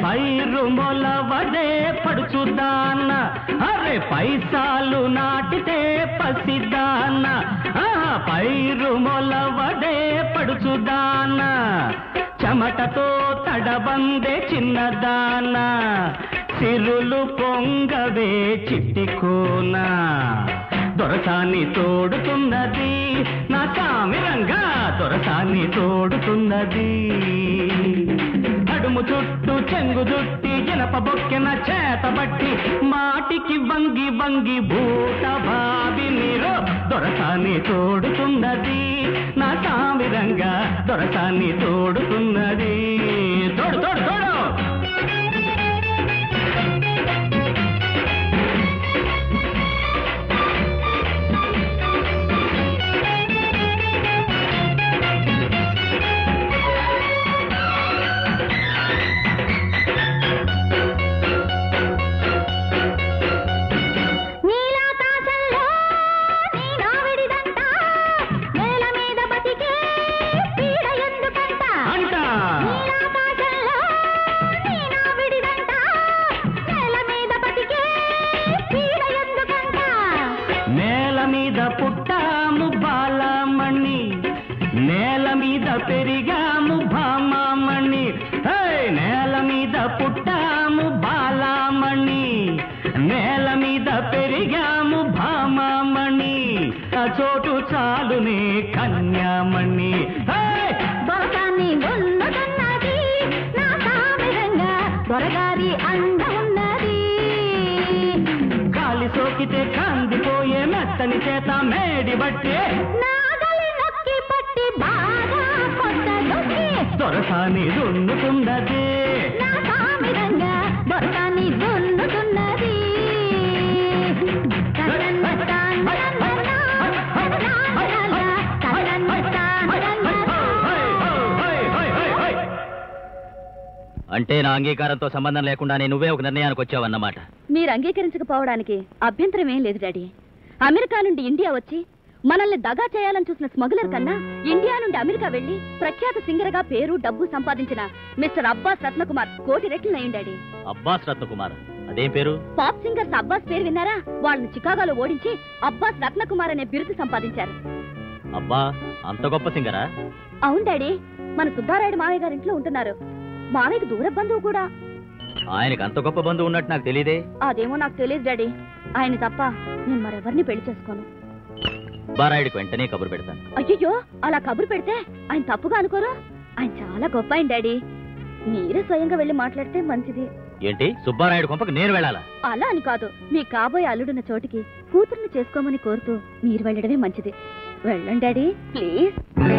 పైరు మొలవదే పడుచుదాన్న అరే పైసాలు నాటితే పసిదాన్న ఆ, పైరు మొలవదే పడుచుదాన్న చెమటతో తడబందే చిన్నదాన సిరులు పొంగవే చిట్టికోన దొరసాన్ని తోడుతున్నది నా సామిరంగా దొరసాన్ని తోడుతున్నది అడుము చుట్టూ చెంగు జుట్టి జనప బొక్కెన చేతబట్టి మాటికి వంగి వంగి భూత భావి నీరో దొరసాన్ని తోడుతున్నది నా సామిరంగా దొరసాన్ని తోడుతున్నది తోడు తోడు తోడు నీలాకాశంలో నీ నావిడిదంట నేల మీద బతికే పీడ ఎందుకంట అంట నీలాకాశంలో నీ నావిడిదంట నేల మీద బతికే పీడ ఎందుకంట నేల మీద పుట్టాము బాలమణి నేల మీద పెరిగాము భామామణి హే! నేల మీద పుట్టాము బాలమణి నేల మీద పెరిగాము భామామణి ఆ చోటు చాలునే కన్యామణి హే! దొరకాన్ని ఉన్నదన్నది నా సామిరంగా దొరగారి అండ ఉన్నది గాలి సోకితే కందిపోయే మెత్తని చేత మేడి బట్టే నాగలి నొక్కి పట్టి బాగా కొట్టదొక్కి దొరసాని దున్నుతున్నదే నా సామిరంగా దొరకాన్ని దున్నుతున్నది తన్నన్న తాన్నన్న తన్నన్న తన్నన్న తాన్నన్న అంటే నా అంగీకారంతో సంబంధం లేకుండానే నువ్వే ఒక నిర్ణయానికి వచ్చావన్నమాట మీరు అంగీకరించకపోవడానికి అభ్యంతరం ఏం లేదు డాడీ అమెరికా నుండి ఇండియా వచ్చి మనల్ని దగా చేయాలని చూసిన స్మగ్లర్ కన్నా ఇండియా నుండి అమెరికా వెళ్లి ప్రఖ్యాత సింగర్ గా పేరు డబ్బు సంపాదించిన మిస్టర్ అబ్బాస్ రత్నకుమార్ కోటి రెట్లు నయం డాడీ అబ్బాస్ రత్నకుమార్ అదేం పేరు పాప్ సింగర్స్ అబ్బాస్ పేరు విన్నారా వాళ్ళని చికాగోలో ఓడించి అబ్బాస్ రత్నకుమార్ అనే బిరుదు సంపాదించారు అబ్బా అంత గొప్ప సింగరా అవును డాడీ మన సుబ్బారాయుడు మావయ్య గారి ఇంట్లో ఉంటున్నారు మావయ్యకి దూర బంధువు కూడా ఆయనకి అంత గొప్ప బంధువు ఉన్నట్టు నాకు తెలియదే అదేమో నాకు తెలియదు డాడీ ఆయన తప్ప నేను మరెవరిని పెళ్లి చేసుకోను సుబ్బారాయుడికి వెంటనే కబురు పెడతాను అయ్యయ్యో అలా కబురు పెడితే ఆయన తప్పుగా అనుకోరు ఆయన చాలా గొప్ప ఆయన డాడీ మీరే స్వయంగా వెళ్ళి మాట్లాడితే మంచిది ఏంటి సుబ్బారాయుడు కొంపకి నేను వెళ్ళాలా అలా అని కాదు మీ కాబోయే అల్లుడున్న చోటికి కూతుర్ని చేసుకోమని కోరుతూ మీరు వెళ్ళడమే మంచిది వెళ్ళండి డాడీ ప్లీజ్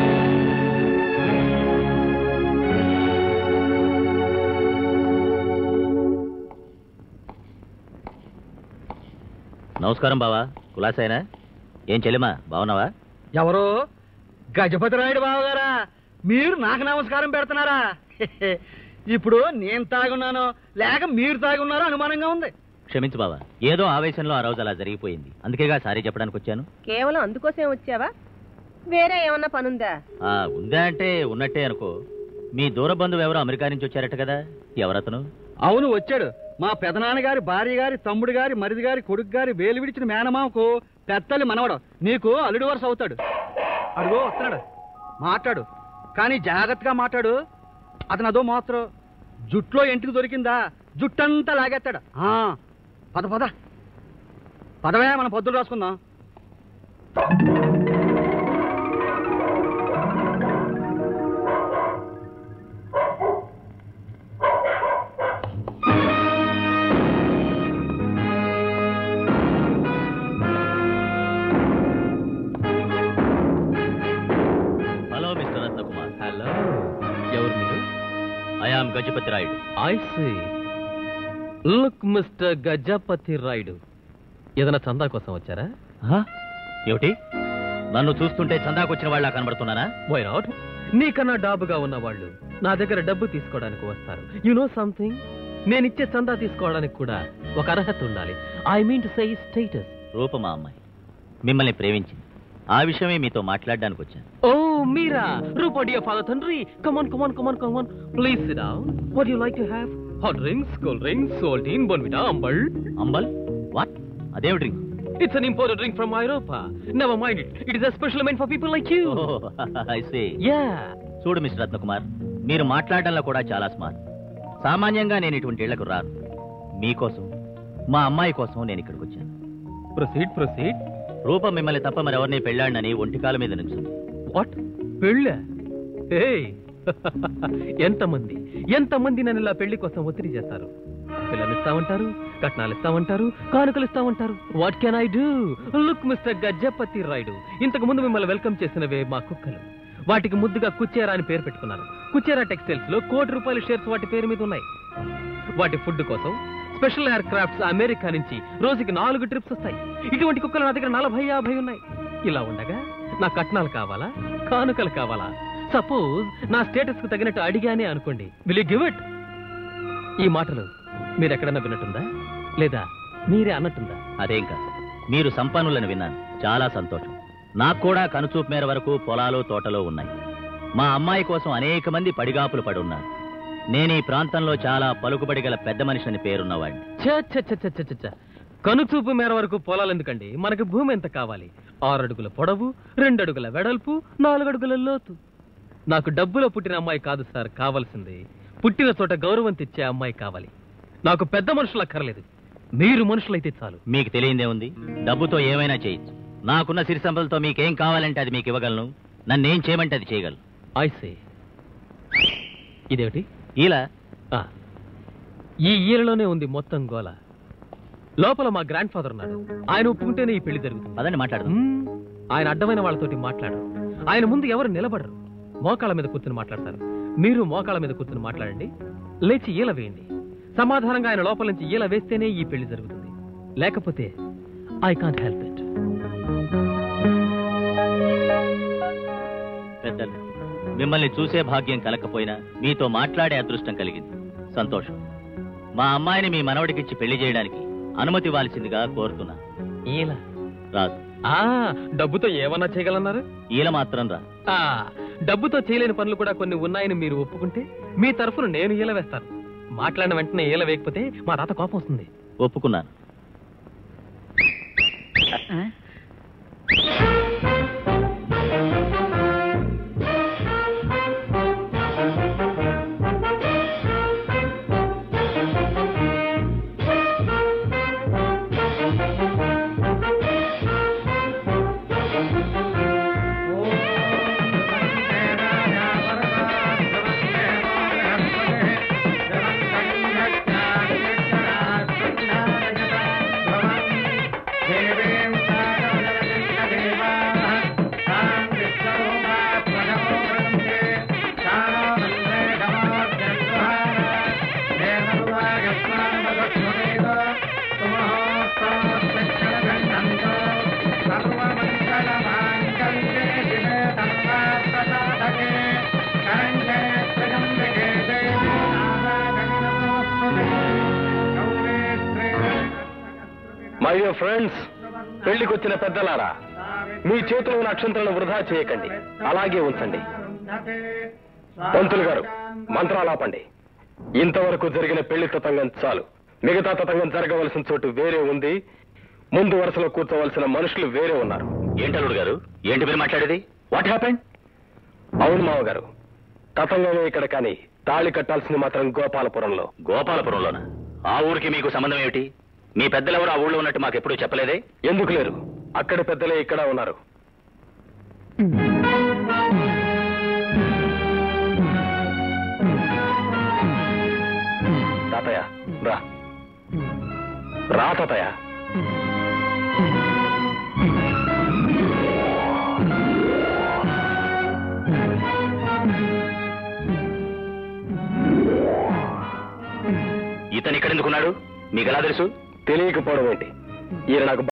నమస్కారం బావా కులాసైనా ఏం చెల్లిమా బావున్నావా ఎవరు గజపతి రాయుడు బావగారా మీరు నాకు నమస్కారం పెడుతున్నారా ఇప్పుడు నేను తాగున్నానో లేక మీరు తాగున్నారో అనుమానంగా ఉంది క్షమించు బావా ఏదో ఆవేశంలో ఆ రోజు అలా జరిగిపోయింది అందుకేగా సారీ చెప్పడానికి వచ్చాను కేవలం అందుకోసం వచ్చావా వేరే ఏమన్నా పనుందా ఆ ఉందా అంటే ఉన్నట్టే అనుకో మీ దూర బంధువు ఎవరో అమెరికా నుంచి వచ్చారట కదా ఎవరతను అవును వచ్చాడు మా పెదనాన్నగారి భార్య గారి తమ్ముడు గారి మరిది గారి కొడుకు గారి వేలు విడిచిన మేనమామకు పెద్దల్లి మనవడు నీకు అల్లుడు వరుస అవుతాడు అడుగో వస్తున్నాడు మాట్లాడు కానీ జాగ్రత్తగా మాట్లాడు అతను అదో మాత్రం జుట్లో ఎంటికి దొరికిందా జుట్టంతా లాగేస్తాడు ఆ, పద పద పదవే మన పొద్దులు రాసుకుందాం హలో మిస్టర్ రత్నకుమార్ హలో ఎవరు మీరు I am Gajapati Rayudu I see look mister Gajapati Rayudu ఏదైనా చందా కోసం వచ్చారా ఏమిటి నన్ను చూస్తుంటే చందాకొచ్చిన వాళ్ళ కనబడుతున్నానా వై నాట్ నీకన్నా డాబుగా ఉన్న వాళ్ళు నా దగ్గర డబ్బు తీసుకోవడానికి వస్తారు యు నో సంథింగ్ నేను ఇచ్చే చందా తీసుకోవడానికి కూడా ఒక అర్హత ఉండాలి I mean to say status రూపమా అమ్మాయి మిమ్మల్ని ప్రేమించింది ఆ విషయమే మీతో మాట్లాడడానికి వచ్చాను ఓ మీరా రూపా డియర్ ఫాదర్ తండ్రి come on come on come on come on please sit down what you like to have hot drinks cool drinks సోల్టీన్ బోన్విటా అంబల్ అంబల్ వాట్ అదేవి drink it's an imported drink from ఐరోపా never mind it it is especial mind for people like you I say yeah చూడు mister Ratnakumar మీరు మాట్లాడడంలో కూడా చాలా స్మార్ట్ సామాన్యంగా నేను ఇటువంటి ఇళ్లకు రాను మీకోసం మా అమ్మాయి కోసం నేను ఇక్కడికి వచ్చాను ప్రొసీడ్ ప్రొసీడ్ రూపం మిమ్మల్ని తప్ప మరెవరిని పెళ్ళాడనని ఒంటికాల మీద నుంచింది వాట్ పెళ్ళ ఏయ్ ఎంతమంది ఎంతమంది నన్ను ఇలా పెళ్లి కోసం ఒత్తిడి చేస్తారు పిల్లలు ఇస్తామంటారు కట్నాలు ఇస్తామంటారు కానుకలు ఇస్తామంటారు what can I do look mister Gajapati Rayudu ఇంతకు ముందు మిమ్మల్ని వెల్కమ్ చేసినవే మా కుక్కలు వాటికి ముద్దుగా కుచ్చేరా అని పేరు పెట్టుకున్నాను కుచ్చేరా టెక్స్టైల్స్ లో కోటి రూపాయల షేర్స్ వాటి పేరు మీద ఉన్నాయి వాటి ఫుడ్ కోసం స్పెషల్ ఎయిర్ క్రాఫ్ట్స్ అమెరికా నుంచి రోజుకి నాలుగు ట్రిప్స్ వస్తాయి ఇటువంటి కుక్కలు నా దగ్గర నలభై యాభై ఉన్నాయి ఇలా ఉండగా నా కట్నాలు కావాలా కానుకలు కావాలా సపోజ్ నా స్టేటస్ కు తగినట్టు అడిగానే అనుకోండి విల్ గివ్ ఇట్ ఈ మాటలు మీరు ఎక్కడన్నా విన్నట్టుందా లేదా మీరే అన్నట్టుందా అదేం కాదు మీరు సంపన్నులను విన్నాను చాలా సంతోషం నాకు కూడా కనుచూపు మేర వరకు పొలాలు తోటలో ఉన్నాయి మా అమ్మాయి కోసం అనేక మంది పడిగాపులు పడి ఉన్నారు నేను ఈ ప్రాంతంలో చాలా పలుకుబడి గల పెద్ద మనిషిని పేరున్నవాడిని ఛ, ఛ, ఛ, ఛ, ఛ, ఛ, ఛ. కనుచూపు మేర వరకు పొలాలు ఎందుకండి మనకి భూమి ఎంత కావాలి ఆరు అడుగుల పొడవు రెండు అడుగుల వెడల్పు నాలుగు అడుగుల లోతు నాకు డబ్బులో పుట్టిన అమ్మాయి కాదు సార్ కావాల్సింది పుట్టిన చోట గౌరవం తెచ్చే అమ్మాయి కావాలి నాకు పెద్ద మనుషులు అక్కర్లేదు మీరు మనుషులైతే చాలు మీకు తెలియందే ఉంది డబ్బుతో ఏమైనా చేయొచ్చు నాకున్న సిరి సంపదలతో మీకేం కావాలంటే అది మీకు ఇవ్వగలను నన్నేం చేయమంటే అది చేయగలను ఐసే ఇదేమిటి ఇలా ఆ, ఈ ఈలలోనే ఉంది మొత్తం గోల లోపల మా గ్రాండ్ ఫాదర్ ఉన్నాడు ఆయన ఒప్పుకుంటేనే ఈ పెళ్లి జరుగుతుంది పదండి మాట్లాడదాం మ్మ్. ఆయన అడ్డమైన వాళ్ళతోటి మాట్లాడరు ఆయన ముందు ఎవరు నిలబడరు మోకాళ్ళ మీద కూర్చుని మాట్లాడతారు మీరు మోకాళ్ళ మీద కూర్చుని మాట్లాడండి లేచి ఈల వేయండి సమాధానంగా ఆయన లోపల నుంచి ఈల వేస్తేనే ఈ పెళ్లి జరుగుతుంది లేకపోతే ఐ కాంట్ హెల్ప్ ఇట్ పెద్దలు మిమ్మల్ని చూసే భాగ్యం కలకపోయినా మీతో మాట్లాడే అదృష్టం కలిగింది సంతోషం మా అమ్మాయిని మీ మనవడికిచ్చి పెళ్లి చేయడానికి అనుమతి ఇవ్వాల్సిందిగా కోరుతున్నా ఈల రాదు ఆ డబ్బుతో ఏమన్నా చేయగలన్నారు ఈల మాత్రం రా ఆ డబ్బుతో చేయలేని పనులు కూడా కొన్ని ఉన్నాయని మీరు ఒప్పుకుంటే మీ తరఫున నేను ఈల వేస్తాను మాట్లాడిన వెంటనే ఈల వేయకపోతే మా తాత కోపం వస్తుంది ఒప్పుకున్నాను మై డియర్ ఫ్రెండ్స్ పెళ్లికి వచ్చిన పెద్దలారా మీ చేతిలో ఉన్న అక్షంతలను వృధా చేయకండి అలాగే ఉంచండి పంతులు గారు మంత్రాలు ఆపండి ఇంతవరకు జరిగిన పెళ్లి తతంగం చాలు మిగతా తతంగం జరగవలసిన చోటు వేరే ఉంది ముందు వరుసలో కూర్చోవలసిన మనుషులు వేరే ఉన్నారు ఏంటల్లుడు గారు ఏంటి మీరు మాట్లాడేది వాట్ హ్యాపెండ్ అవును మావగారు తతంగమే ఇక్కడ కానీ తాళి కట్టాల్సింది మాత్రం గోపాలపురంలో గోపాలపురంలోనా ఆ ఊరికి మీకు సంబంధం ఏమిటి మీ పెద్దలెవరు ఆ ఊళ్ళో ఉన్నట్టు మాకు ఎప్పుడూ చెప్పలేదే ఎందుకు లేరు అక్కడి పెద్దలే ఇక్కడ ఉన్నారు తాతయ్య రా రా తాతయ్య ఇతను ఇక్కడ ఎందుకున్నాడు మీకు ఎలా తెలుసు తెలియకపోవడం ఏంటి ఈయన నాకు